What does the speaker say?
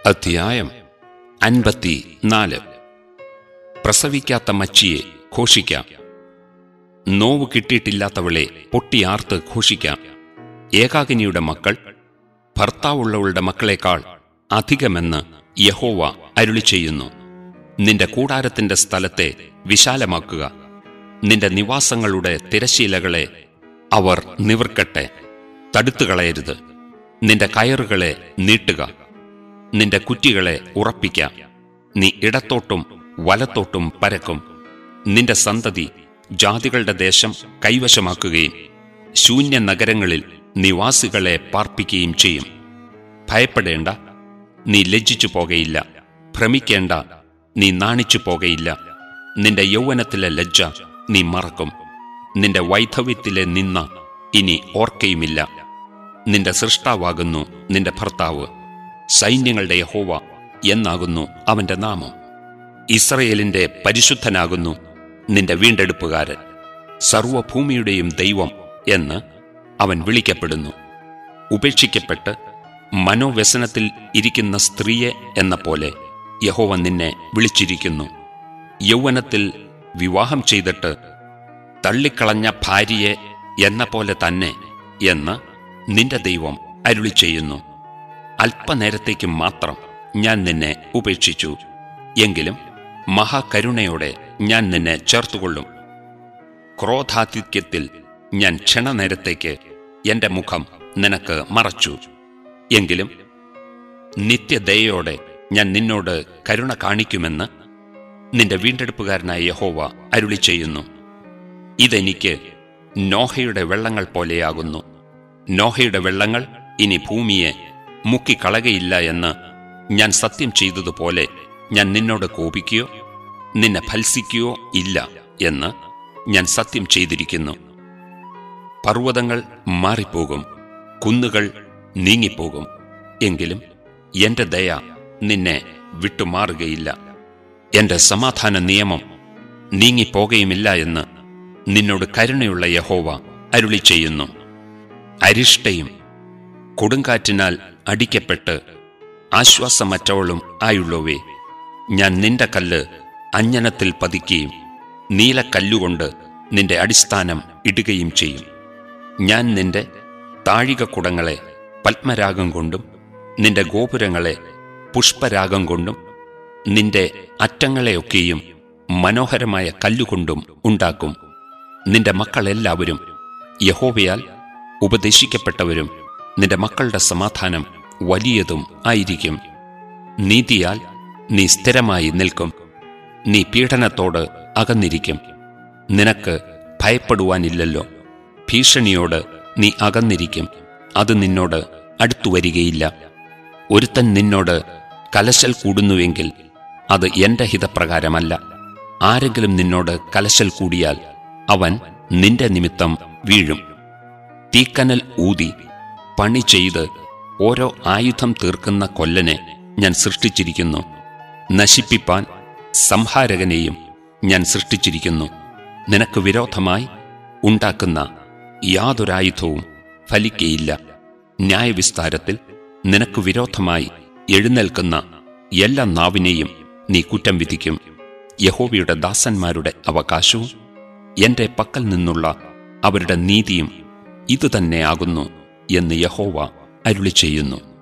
അധ്യായം അൻപത്തി നാല് പ്രസവിക്കാത്ത മച്ചിയെ ഘോഷിക്കാം നോവ് കിട്ടിയിട്ടില്ലാത്തവളെ പൊട്ടിയാർത്ത് ഘോഷിക്കാം ഏകാകിനിയുടെ മക്കൾ ഭർത്താവുള്ളവളുടെ മക്കളെക്കാൾ അധികമെന്ന് യഹോവ അരുളി ചെയ്യുന്നു നിന്റെ കൂടാരത്തിന്റെ സ്ഥലത്തെ വിശാലമാക്കുക നിന്റെ നിവാസങ്ങളുടെ തിരശീലകളെ അവർ നിവർക്കട്ടെ തടുത്തുകളയരുത് നിന്റെ കയറുകളെ നീട്ടുക നിന്റെ കുറ്റികളെ ഉറപ്പിക്കാം നീ ഇടത്തോട്ടും വലത്തോട്ടും പരക്കും നിന്റെ സന്തതി ജാതികളുടെ ദേശം കൈവശമാക്കുകയും ശൂന്യ നഗരങ്ങളിൽ നിവാസികളെ പാർപ്പിക്കുകയും ചെയ്യും ഭയപ്പെടേണ്ട നീ ലജ്ജിച്ചു പോകയില്ല ഭ്രമിക്കേണ്ട നീ നാണിച്ചു പോകയില്ല നിന്റെ യൗവനത്തിലെ ലജ്ജ നീ മറക്കും നിന്റെ വൈധവ്യത്തിലെ നിന്ന ഇനി ഓർക്കയുമില്ല നിന്റെ സൃഷ്ടാവാകുന്നു നിന്റെ ഭർത്താവ് സൈന്യങ്ങളുടെ യഹോവ എന്നാകുന്നു അവന്റെ നാമം ഇസ്രയേലിന്റെ പരിശുദ്ധനാകുന്നു നിന്റെ വീണ്ടെടുപ്പുകാരൻ സർവഭൂമിയുടെയും ദൈവം എന്ന് അവൻ വിളിക്കപ്പെടുന്നു ഉപേക്ഷിക്കപ്പെട്ട് മനോവ്യസനത്തിൽ ഇരിക്കുന്ന സ്ത്രീയെ എന്ന പോലെ യഹോവ നിന്നെ വിളിച്ചിരിക്കുന്നു യൗവനത്തിൽ വിവാഹം ചെയ്തിട്ട് തള്ളിക്കളഞ്ഞ ഭാര്യയെ എന്ന പോലെ തന്നെ എന്ന് നിന്റെ ദൈവം അരുളി ചെയ്യുന്നു അല്പനേരത്തേക്ക് മാത്രം ഞാൻ നിന്നെ ഉപേക്ഷിച്ചു എങ്കിലും മഹാകരുണയോടെ ഞാൻ നിന്നെ ചേർത്തുകൊള്ളും ക്രോധാധിക്യത്തിൽ ഞാൻ ക്ഷണനേരത്തേക്ക് എന്റെ മുഖം നിനക്ക് മറച്ചു എങ്കിലും നിത്യദയോടെ ഞാൻ നിന്നോട് കരുണ കാണിക്കുമെന്ന് നിന്റെ വീണ്ടെടുപ്പുകാരനായ യഹോവ അരുളി ചെയ്യുന്നു ഇതെനിക്ക് നോഹയുടെ വെള്ളങ്ങൾ പോലെയാകുന്നു നോഹയുടെ വെള്ളങ്ങൾ ഇനി ഭൂമിയെ മുക്കിക്കളകയില്ല എന്ന് ഞാൻ സത്യം ചെയ്തതുപോലെ ഞാൻ നിന്നോട് കോപിക്കുകയോ നിന്നെ ഫൽസിക്കുകയോ ഇല്ല എന്ന് ഞാൻ സത്യം ചെയ്തിരിക്കുന്നു പർവ്വതങ്ങൾ മാറിപ്പോകും കുന്നുകൾ നീങ്ങിപ്പോകും എങ്കിലും എന്റെ ദയ നിന്നെ വിട്ടുമാറുകയില്ല എന്റെ സമാധാന നിയമം നീങ്ങിപ്പോകയുമില്ല എന്ന് നിന്നോട് കരുണയുള്ള യഹോവ അരുളി ചെയ്യുന്നു അരിഷ്ടയും കൊടുങ്കാറ്റിനാൽ അടിക്കപ്പെട്ട് ആശ്വാസമറ്റവളും ആയുള്ളവേ ഞാൻ നിന്റെ കല്ല് അഞ്ജനത്തിൽ പതിക്കുകയും നീലക്കല്ലുകൊണ്ട് നിന്റെ അടിസ്ഥാനം ഇടുകയും ചെയ്യും ഞാൻ നിന്റെ താഴികക്കുടങ്ങളെ പത്മരാഗം കൊണ്ടും നിന്റെ ഗോപുരങ്ങളെ പുഷ്പരാഗം കൊണ്ടും നിന്റെ അറ്റങ്ങളെയൊക്കെയും മനോഹരമായ കല്ലുകൊണ്ടും ഉണ്ടാക്കും നിന്റെ മക്കളെല്ലാവരും യഹോവയാൽ ഉപദേശിക്കപ്പെട്ടവരും നിന്റെ മക്കളുടെ സമാധാനം വലിയതും ആയിരിക്കും നീതിയാൽ നീ സ്ഥിരമായി നിൽക്കും നീ പീഡനത്തോട് അകന്നിരിക്കും നിനക്ക് ഭയപ്പെടുവാനില്ലല്ലോ ഭീഷണിയോട് നീ അകന്നിരിക്കും അത് നിന്നോട് അടുത്തു വരികയില്ല ഒരുത്തൻ നിന്നോട് കലശൽ കൂടുന്നുവെങ്കിൽ അത് എന്റെ ഹിതപ്രകാരമല്ല ആരെങ്കിലും നിന്നോട് കലശൽ കൂടിയാൽ അവൻ നിന്റെ നിമിത്തം വീഴും തീക്കനൽ ഊതി പണി ചെയ്ത് ഓരോ ആയുധം തീർക്കുന്ന കൊല്ലനെ ഞാൻ സൃഷ്ടിച്ചിരിക്കുന്നു നശിപ്പിപ്പാൻ സംഹാരകനെയും ഞാൻ സൃഷ്ടിച്ചിരിക്കുന്നു നിനക്ക് വിരോധമായി ഉണ്ടാക്കുന്ന യാതൊരായുധവും ഫലിക്കയില്ല ന്യായവിസ്താരത്തിൽ നിനക്ക് വിരോധമായി എഴുന്നേൽക്കുന്ന എല്ലാ നാവിനെയും നീ കുറ്റം വിധിക്കും യഹോവയുടെ ദാസന്മാരുടെ അവകാശവും എന്റെ പക്കൽ നിന്നുള്ള അവരുടെ നീതിയും ഇതുതന്നെയാകുന്നു എന്ന് യഹോവ അരുളി ചെയ്യുന്നു